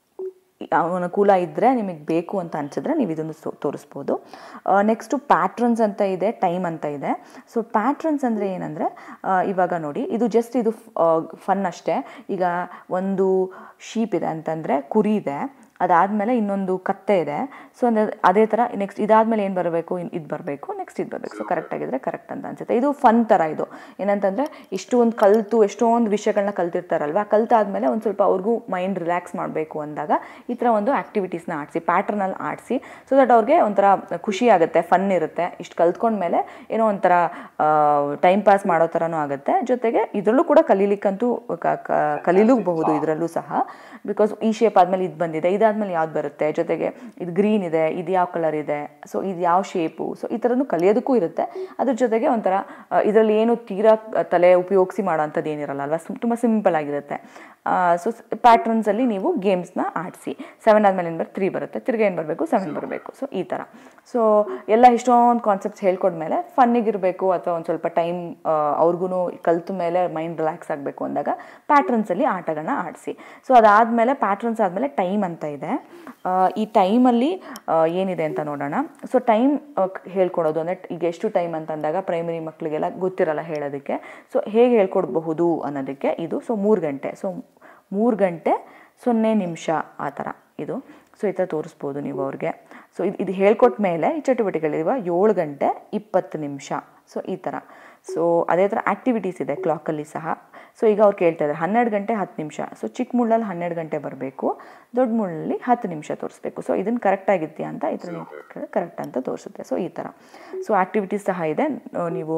ಅನುಕೂಲ ಇದ್ದರೆ ನಿಮಗೆ ಬೇಕು ಅಂತ ಅನಿಸಿದ್ರೆ ನೀವು ಇದನ್ನು ಸೋ ತೋರಿಸ್ಬೋದು ನೆಕ್ಸ್ಟು ಪ್ಯಾಟ್ರನ್ಸ್ ಅಂತ ಇದೆ ಟೈಮ್ ಅಂತ ಇದೆ ಸೊ ಪ್ಯಾಟ್ರನ್ಸ್ ಅಂದರೆ ಏನಂದರೆ ಇವಾಗ ನೋಡಿ ಇದು ಜಸ್ಟ್ ಇದು ಫನ್ ಅಷ್ಟೇ ಈಗ ಒಂದು ಶೀಪ್ ಇದೆ ಅಂತಂದರೆ ಕುರಿ ಇದೆ ಅದಾದಮೇಲೆ ಇನ್ನೊಂದು ಕತ್ತೆ ಇದೆ ಸೊ ಅಂದರೆ ಅದೇ ಥರ ನೆಕ್ಸ್ಟ್ ಇದಾದಮೇಲೆ ಏನು ಬರಬೇಕು ಇದು ಬರಬೇಕು ನೆಕ್ಸ್ಟ್ ಇದು ಬರಬೇಕು ಸೊ ಕರೆಕ್ಟ್ ಆಗಿದ್ರೆ ಕರೆಕ್ಟ್ ಅಂತ ಅನ್ಸುತ್ತೆ ಇದು ಫನ್ ಥರ ಇದು ಏನಂತಂದರೆ ಇಷ್ಟೊಂದು ಕಲಿತು ಎಷ್ಟೊಂದು ವಿಷಯಗಳನ್ನ ಕಲ್ತಿರ್ತಾರಲ್ವ ಕಲ್ತಾದ್ಮೇಲೆ ಒಂದು ಸ್ವಲ್ಪ ಅವ್ರಿಗೂ ಮೈಂಡ್ ರಿಲ್ಯಾಕ್ಸ್ ಮಾಡಬೇಕು ಅಂದಾಗ ಈ ಥರ ಒಂದು ಆ್ಯಕ್ಟಿವಿಟೀಸ್ನ ಆಡಿಸಿ ಪ್ಯಾಟ್ರನಲ್ಲಿ ಆಡಿಸಿ ಸೊ ದಟ್ ಅವ್ರಿಗೆ ಒಂಥರ ಖುಷಿ ಆಗುತ್ತೆ ಫನ್ ಇರುತ್ತೆ ಇಷ್ಟು ಕಲ್ತ್ಕೊಂಡ್ಮೇಲೆ ಏನೋ ಒಂಥರ ಟೈಮ್ ಪಾಸ್ ಮಾಡೋ ಥರನೂ ಆಗುತ್ತೆ ಜೊತೆಗೆ ಇದರಲ್ಲೂ ಕೂಡ ಕಲೀಲಿಕ್ಕಂತೂ ಕ- ಕ- ಕಲೀಲೂಬಹುದು ಇದರಲ್ಲೂ ಸಹ ಬಿಕಾಸ್ ಈ ಶೇಪ್ ಆದಮೇಲೆ ಇದು ಬಂದಿದೆ ಇದಾದ್ಮೇಲೆ ಯಾವ್ದು ಬರುತ್ತೆ ಜೊತೆಗೆ ಇದು ಗ್ರೀನ್ ಇದೆ ಇದು ಯಾವ ಕಲರ್ ಇದೆ ಸೊ ಇದು ಯಾವ ಶೇಪು ಸೊ ಈ ಥರನೂ ಕಲಿಯೋದಕ್ಕೂ ಇರುತ್ತೆ ಅದ್ರ ಜೊತೆಗೆ ಒಂಥರ ಇದರಲ್ಲಿ ಏನು ತೀರಾ ತಲೆ ಉಪಯೋಗಿಸಿ ಮಾಡೋ ಅಂಥದ್ದು ಏನಿರಲ್ಲ ಅಲ್ವಾ ಸುಮ್ ತುಂಬ ಸಿಂಪಲ್ ಆಗಿರುತ್ತೆ ಸೊ ಪ್ಯಾಟ್ರನ್ಸಲ್ಲಿ ನೀವು ಗೇಮ್ಸ್ನ ಆಡಿಸಿ ಸೆವೆನ್ ಆದಮೇಲೆ ಏನು ಬರುತ್ತೆ ತ್ರೀ ಬರುತ್ತೆ ತಿರ್ಗಿ ಏನು ಬರಬೇಕು ಸೆವೆನ್ ಬರಬೇಕು ಸೊ ಈ ಥರ ಸೊ ಎಲ್ಲ ಇಷ್ಟೊಂದು ಕಾನ್ಸೆಪ್ಟ್ಸ್ ಹೇಳ್ಕೊಡ್ಮೇಲೆ ಫನ್ನಿಗಿರಬೇಕು ಅಥವಾ ಒಂದು ಸ್ವಲ್ಪ ಟೈಮ್ ಅವ್ರಿಗೂ ಕಲ್ತ ಮೇಲೆ ಮೈಂಡ್ ರಿಲ್ಯಾಕ್ಸ್ ಆಗಬೇಕು ಅಂದಾಗ ಪ್ಯಾಟ್ರನ್ಸಲ್ಲಿ ಆಟಗಳನ್ನ ಆಡಿಸಿ ಸೊ ಅದಾದಮೇಲೆ ಪ್ಯಾಟ್ರನ್ಸ್ ಆದಮೇಲೆ ಟೈಮ್ ಅಂತ ಇದೆ ಆ, ಈ ಟೈಮಲ್ಲಿ ಏನಿದೆ ಅಂತ ನೋಡೋಣ ಸೊ ಟೈಮ್ ಹೇಳ್ಕೊಡೋದು ಅಂದರೆ ಈಗ ಎಷ್ಟು ಟೈಮ್ ಅಂತ ಅಂದಾಗ ಪ್ರೈಮರಿ ಮಕ್ಕಳಿಗೆಲ್ಲ ಗೊತ್ತಿರಲ್ಲ ಹೇಳೋದಕ್ಕೆ ಸೊ ಹೇಗೆ ಹೇಳ್ಕೊಡ್ಬಹುದು ಅನ್ನೋದಕ್ಕೆ ಇದು ಸೊ ಮೂರು ಗಂಟೆ ಸೊ ಮೂರು ಗಂಟೆ ಸೊನ್ನೆ ನಿಮಿಷ ಆ ಥರ ಇದು ಸೊ ಈ ಥರ ತೋರಿಸ್ಬೋದು ನೀವು ಅವ್ರಿಗೆ ಸೊ ಇದು ಇದು ಹೇಳ್ಕೊಟ್ಟ ಮೇಲೆ ಈ ಚಟುವಟಿಕೆಗಳಿರುವ ಏಳು ಗಂಟೆ ಇಪ್ಪತ್ತು ನಿಮಿಷ ಸೊ ಈ ಥರ ಸೊ ಅದೇ ಥರ ಆ್ಯಕ್ಟಿವಿಟೀಸ್ ಇದೆ ಕ್ಲಾಕಲ್ಲಿ ಸಹ ಸೊ ಈಗ ಅವ್ರು ಕೇಳ್ತಾ ಇದ್ದಾರೆ ಹನ್ನೆರಡು ಗಂಟೆ ಹತ್ತು ನಿಮಿಷ ಸೊ ಚಿಕ್ಕ ಮುಳ್ಳಲ್ಲಿ ಹನ್ನೆರಡು ಗಂಟೆ ಬರಬೇಕು ದೊಡ್ಡ ಮುಳ್ಳಲ್ಲಿ ಹತ್ತು ನಿಮಿಷ ತೋರಿಸ್ಬೇಕು ಸೊ ಇದನ್ನು ಕರೆಕ್ಟ್ ಆಗಿದೆಯಾ ಅಂತ ಈ ಥರ ಕರೆಕ್ಟ್ ಅಂತ ತೋರಿಸುತ್ತೆ ಸೊ ಈ ಥರ ಸೊ ಆ್ಯಕ್ಟಿವಿಟೀಸ್ ಸಹ ಇದೆ ಆ, ನೀವು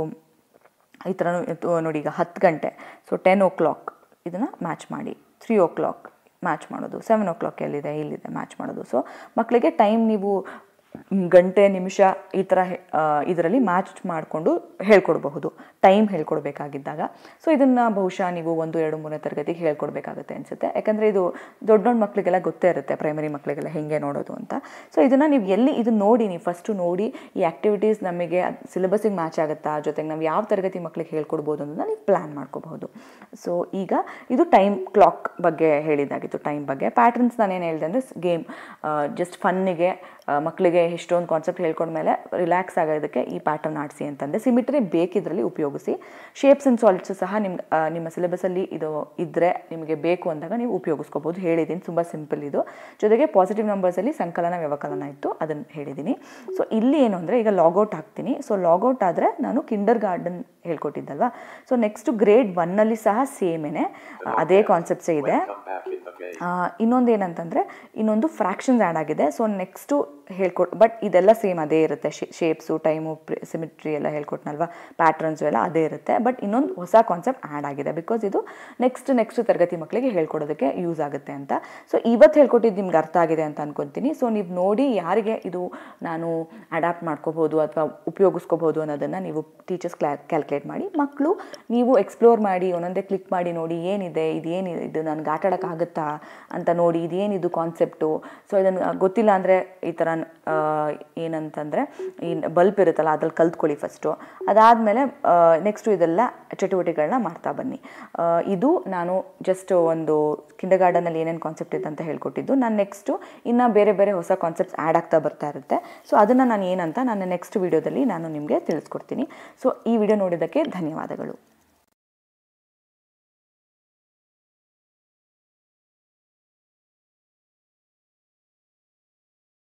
ಈ ಥರ ನೋಡಿ ಈಗ ಹತ್ತು ಗಂಟೆ ಸೊ ಟೆನ್ ಓ ಕ್ಲಾಕ್ ಇದನ್ನು ಮ್ಯಾಚ್ ಮಾಡಿ ತ್ರೀ ಓ ಕ್ಲಾಕ್ ಮ್ಯಾಚ್ ಮಾಡೋದು ಸೆವೆನ್ ಓ ಕ್ಲಾಕ್ ಎಲ್ಲಿದೆ ಇಲ್ಲಿದೆ ಮ್ಯಾಚ್ ಮಾಡೋದು ಸೊ ಮಕ್ಕಳಿಗೆ ಟೈಮ್ ನೀವು ಗಂಟೆ ನಿಮಿಷ ಈ ಥರ ಇದರಲ್ಲಿ ಮ್ಯಾಚ್ ಮಾಡಿಕೊಂಡು ಹೇಳ್ಕೊಡ್ಬಹುದು ಟೈಮ್ ಹೇಳ್ಕೊಡ್ಬೇಕಾಗಿದ್ದಾಗ ಸೊ ಇದನ್ನು ಬಹುಶಃ ನೀವು ಒಂದು ಎರಡು ಮೂರನೇ ತರಗತಿಗೆ ಹೇಳ್ಕೊಡ್ಬೇಕಾಗುತ್ತೆ ಅನಿಸುತ್ತೆ ಯಾಕಂದರೆ ಇದು ದೊಡ್ಡ ದೊಡ್ಡ ಮಕ್ಕಳಿಗೆಲ್ಲ ಗೊತ್ತೇ ಇರುತ್ತೆ ಪ್ರೈಮರಿ ಮಕ್ಕಳಿಗೆಲ್ಲ ಹೇಗೆ ನೋಡೋದು ಅಂತ ಸೊ ಇದನ್ನು ನೀವು ಎಲ್ಲಿ ಇದು ನೋಡಿ ನೀವು ಫಸ್ಟು ನೋಡಿ ಈ ಆ್ಯಕ್ಟಿವಿಟೀಸ್ ನಮಗೆ ಸಿಲೆಬಸ್ಸಿಗೆ ಮ್ಯಾಚ್ ಆಗುತ್ತಾ ಜೊತೆಗೆ ನಾವು ಯಾವ ತರಗತಿ ಮಕ್ಕಳಿಗೆ ಹೇಳ್ಕೊಡ್ಬೋದು ಅನ್ನೋದನ್ನ ನೀವು ಪ್ಲ್ಯಾನ್ ಮಾಡ್ಕೋಬಹುದು ಸೊ ಈಗ ಇದು ಟೈಮ್ ಕ್ಲಾಕ್ ಬಗ್ಗೆ ಹೇಳಿದ್ದಾಗಿತ್ತು ಟೈಮ್ ಬಗ್ಗೆ ಪ್ಯಾಟ್ರನ್ಸ್ ನಾನೇನು ಹೇಳಿದೆ ಅಂದರೆ ಗೇಮ್ ಜಸ್ಟ್ ಫನ್ನಿಗೆ ಮಕ್ಕಳಿಗೆ ಎಷ್ಟೊಂದು ಕಾನ್ಸೆಪ್ಟ್ ಹೇಳ್ಕೊಂಡ್ಮೇಲೆ ರಿಲ್ಯಾಕ್ಸ್ ಆಗೋದಕ್ಕೆ ಈ ಪ್ಯಾಟರ್ನ್ ಆಡಿಸಿ ಅಂತಂದೆ ಸಿಮಿಟ್ರಿ ಬೇಕಿದ್ರಲ್ಲಿ ಉಪಯೋಗ ಉಪಯೋಗಿಸಿ ಶೇಪ್ಸ್ ಆ್ಯಂಡ್ ಸಾಲ್ಟ್ಸ್ ಸಹ ನಿಮ್ಮ ಆ, ನಿಮ್ಮ ಸಿಲೆಬಸಲ್ಲಿ ಇದು ಇದ್ದರೆ ನಿಮಗೆ ಬೇಕು ಅಂದಾಗ ನೀವು ಉಪಯೋಗಿಸ್ಕೋಬೋದು ಹೇಳಿದ್ದೀನಿ ತುಂಬ ಸಿಂಪಲ್ ಇದು ಜೊತೆಗೆ ಪಾಸಿಟಿವ್ ನಂಬರ್ಸಲ್ಲಿ ಸಂಕಲನ ವ್ಯವಕಲನ ಇತ್ತು ಅದನ್ನು ಹೇಳಿದ್ದೀನಿ ಸೊ ಇಲ್ಲಿ ಏನು ಅಂದರೆ ಈಗ ಲಾಗೌಟ್ ಹಾಕ್ತೀನಿ ಸೊ ಲಾಗೌಟ್ ಆದರೆ ನಾನು ಕಿಂಡರ್ ಗಾರ್ಡನ್ ಹೇಳ್ಕೊಟ್ಟಿದ್ದಲ್ವಾ ಸೊ ನೆಕ್ಸ್ಟು ಗ್ರೇಡ್ ಒನ್ನಲ್ಲಿ ಸಹ ಸೇಮೇನೆ ಅದೇ ಕಾನ್ಸೆಪ್ಟ್ಸೇ ಇದೆ Come back in the game. ಇನ್ನೊಂದು ಏನಂತಂದರೆ ಇನ್ನೊಂದು ಫ್ರ್ಯಾಕ್ಷನ್ಸ್ ಆ್ಯಡ್ ಆಗಿದೆ ಸೊ ನೆಕ್ಸ್ಟು ಹೇಳ್ಕೊಟ್ ಬಟ್ ಇದೆಲ್ಲ ಸೇಮ್ ಅದೇ ಇರುತ್ತೆ ಶೇಪ್ಸು ಟೈಮು ಸಿಮಿಟ್ರಿ ಎಲ್ಲ ಹೇಳ್ಕೊಟ್ನಲ್ವಾ ಪ್ಯಾಟ್ರನ್ಸು ಎಲ್ಲ ಅದೇ ಇರುತ್ತೆ ಬಟ್ ಇನ್ನೊಂದು ಹೊಸ ಕಾನ್ಸೆಪ್ಟ್ ಆ್ಯಡ್ ಆಗಿದೆ ಬಿಕಾಸ್ ಇದು ನೆಕ್ಸ್ಟ್ ನೆಕ್ಸ್ಟ್ ತರಗತಿ ಮಕ್ಕಳಿಗೆ ಹೇಳ್ಕೊಡೋದಕ್ಕೆ ಯೂಸ್ ಆಗುತ್ತೆ ಅಂತ ಸೊ ಇವತ್ತು ಹೇಳ್ಕೊಟ್ಟಿದ್ದು ನಿಮ್ಗೆ ಅರ್ಥ ಆಗಿದೆ ಅಂತ ಅನ್ಕೊತೀನಿ ಸೊ ನೀವು ನೋಡಿ ಯಾರಿಗೆ ಇದು ನಾನು ಅಡ್ಯಾಪ್ಟ್ ಮಾಡ್ಕೋಬೋದು ಅಥವಾ ಉಪಯೋಗಿಸ್ಕೋಬೋದು ಅನ್ನೋದನ್ನು ನೀವು ಟೀಚರ್ಸ್ ಕ್ಲಾ ಕ್ಯಾಲ್ಕುಲೇಟ್ ಮಾಡಿ ಮಕ್ಕಳು ನೀವು ಎಕ್ಸ್ಪ್ಲೋರ್ ಮಾಡಿ ಒಂದೊಂದೇ ಕ್ಲಿಕ್ ಮಾಡಿ ನೋಡಿ ಏನಿದೆ ಇದೇನಿದೆ ಇದು ನನಗೆ ಆಟ ಆಡೋಕ್ಕಾಗುತ್ತಾ ಅಂತ ನೋಡಿ ಇದೇನಿದು ಕಾನ್ಸೆಪ್ಟು ಸೊ ಇದನ್ನು ಗೊತ್ತಿಲ್ಲ ಅಂದರೆ ಈ ಥರ ಆ, ಏನಂತಂದರೆ ಈ ಬಲ್ಪ್ ಇರುತ್ತಲ್ಲ ಅದ್ರಲ್ಲಿ ಕಲ್ತ್ಕೊಳ್ಳಿ ಫಸ್ಟು ಅದಾದಮೇಲೆ ನೆಕ್ಸ್ಟು ಇದೆಲ್ಲ ಚಟುವಟಿಕೆಗಳನ್ನ ಮಾಡ್ತಾ ಬನ್ನಿ ಆ, ಇದು ನಾನು ಜಸ್ಟ್ ಒಂದು ಕಿಂಡರ್ ಗಾರ್ಡನಲ್ಲಿ ಏನೇನು ಕಾನ್ಸೆಪ್ಟ್ ಇದೆ ಅಂತ ಹೇಳ್ಕೊಟ್ಟಿದ್ದು ನಾನು ನೆಕ್ಸ್ಟು ಇನ್ನು ಬೇರೆ ಬೇರೆ ಹೊಸ ಕಾನ್ಸೆಪ್ಟ್ಸ್ ಆ್ಯಡ್ ಆಗ್ತಾ ಬರ್ತಾ ಇರುತ್ತೆ ಸೊ ಅದನ್ನು ನಾನು ಏನಂತ ನನ್ನ ನೆಕ್ಸ್ಟ್ ವೀಡಿಯೋದಲ್ಲಿ ನಾನು ನಿಮಗೆ ತಿಳಿಸ್ಕೊಡ್ತೀನಿ ಸೊ ಈ ವಿಡಿಯೋ ನೋಡಿದ್ದಕ್ಕೆ ಧನ್ಯವಾದಗಳು